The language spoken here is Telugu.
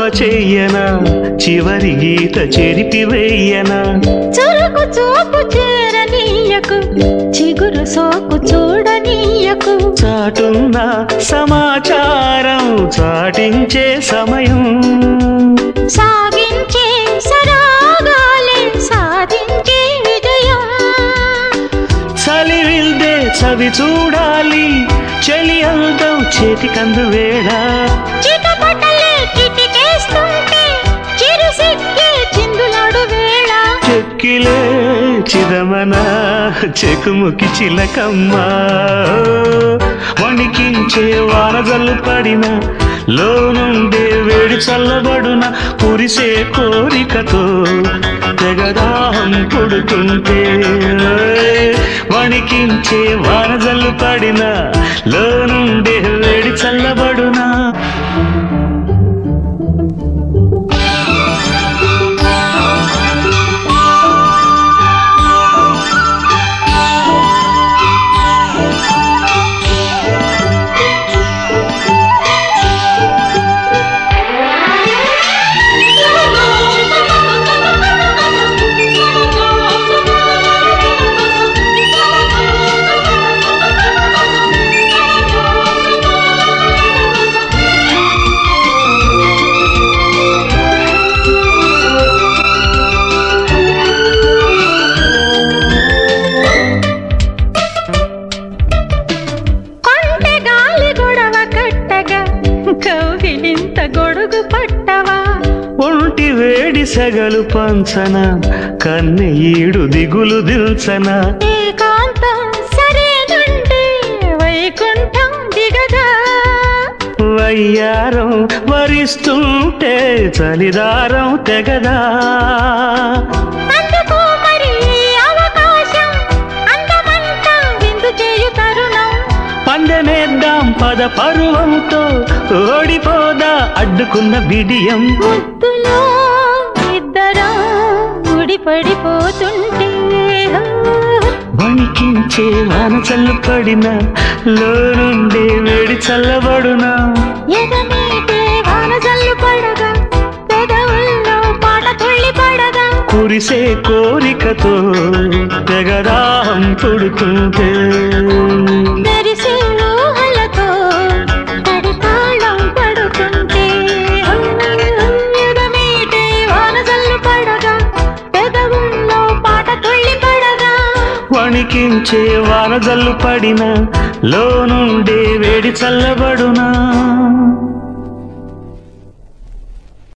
చెయ్యనా చివరి గీత చెరిపి వెయ్యనా చురుకు చూపు చేరనీయకు చిగురు సోకు చూడనీయకు చాటున్న సమాచారం చాటించే సమయం సాగించే సరాగాలే సాధించే విజయం చలివిల్దే చవి చూడాలి చలి అందం చేతికందు వేళ చిటపటలే కిటికేస్తుంటే చిరు సిక్కే చిందులాడు వేళ చెక్కిలే చిదమన చెకుముకి చిలకమ్మ వణికించే వానజల్లు పడిన లోనుండే వేడి చల్లబడున కురిసే కోరికతో జగదాహం పుడుతుంటే వణికించే వానజల్లు పడిన లోనుండే వేడి చల్లబడునా కొంటె గాలి గొడవ కట్టగా కౌగిలింత గొడుగు పట్టవా ఒంటి వేడి సెగలు పంచన కన్నె ఈడు దిగులు దిల్చన ఏకాంతం సరేనంటే వైకుంఠం దిగదా వయ్యారం వరిస్తుంటే చలిదారం తెగదా అందుకో మరి ఈ అవకాశం అందమంతా విందు చేయు తరుణం పందెమేద్దాం పద పరువంతో ఓడిపోదా అడ్డుకున్న బిడియం ముద్దులో ఇద్దరం ముడిపడిపోతుంటే వణికించే వాన చల్లు పడిన లోనుండే వేడి చల్లబడునా ఎదమీటే వాన జల్లు పడగా పెదవుల్లో పాట తుళ్ళి పడగా కురిసే కోరికతో తెగదాహం పుడుతుంటే మెరిసే ఊహలతో తడితాళం పడుతుంటే ఎదమీటే వాన జల్లు పడగా పెదవుల్లో పాట తుళ్ళి పడగా వణికించే వాన జల్లు పడిన లోనుండే వేడి చల్లబడునా